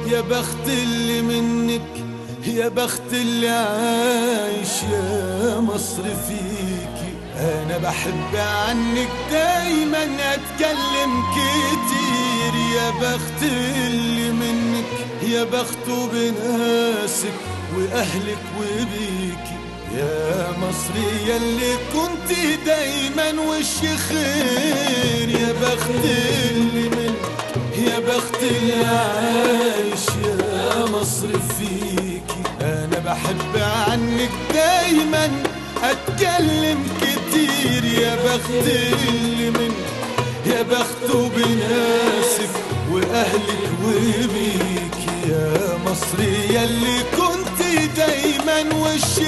يا بخت اللي منك يا بخت اللي عايش يا مصر فيكي انا بحب عنك دايما اتكلم كتير يا بخت اللي منك يا بخت بناسك واهلك وبيكي يا مصر يلي كنت دايما وش خير يا بخت اللي منك يا بخت اللي عايش يا مصر فيكي انا بحب عنك دايما اتكلم كتير يا بخت اللي منك يا بخت بناسك واهلك وبيكي يا مصر يلي كنت دايما وش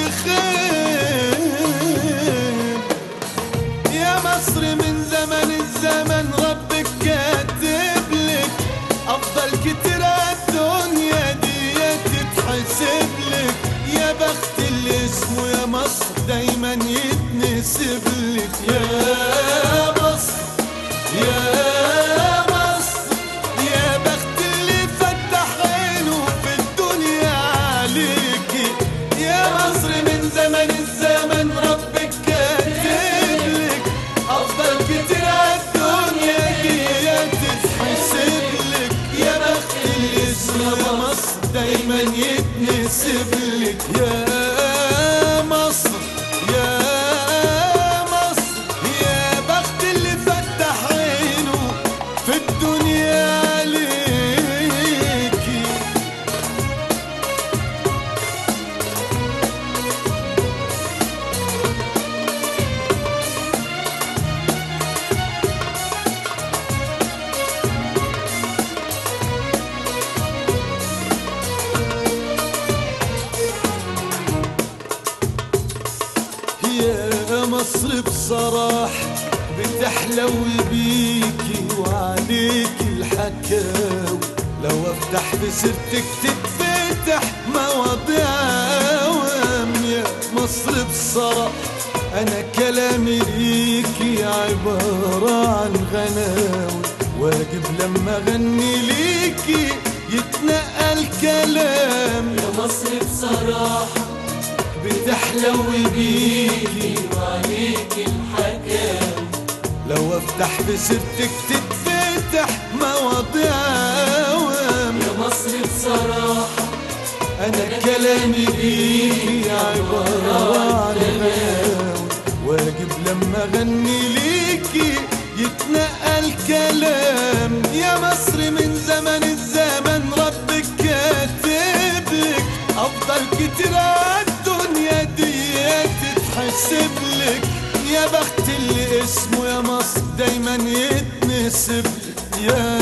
خير يا مصر من زمن الزمن ربك كاتب لك افضل كتير الدنيا دي تتحسب لك يا بخت اللي اسمه يا مصر دايما يتنسب لك يا مصر يا مصر يا بخت اللي فتح عينه في الدنيا عليكي يا مصر من زمن الزمن ربك كاتب لك افضل كتير الدنيا دي تتحسب لك يا بخت اللي اسمه يا مصر دايما يتنسب لك يا مصر يا مصر يا بخت اللي فتح عينه في الدنيا عليكي يا مصر بصراحة بتحلوي بيكي وعليكي الحكاوي لو افتح بسيرتك تتفتح مواضيع عوام يا مصر بصراحة انا كلامي ليكي عبارة عن غناوي واجب لما اغني ليكي يتنقل كلام يا مصر بصراحة بتحلوي بيكي وعليك الحكاوي لو افتح بسيرتك تتفتح مواضيع عوام يا مصر بصراحة انا كلامي بيكي عبارة عن غناوي واجب لما اغني ليكي يتنقل كلام يا مصر من زمن الزمن ربك كاتب لك افضل كتير الدنيا دي تتحسب لك يا بخت اللي اسمه يا مصر دايما يتنسب لك يا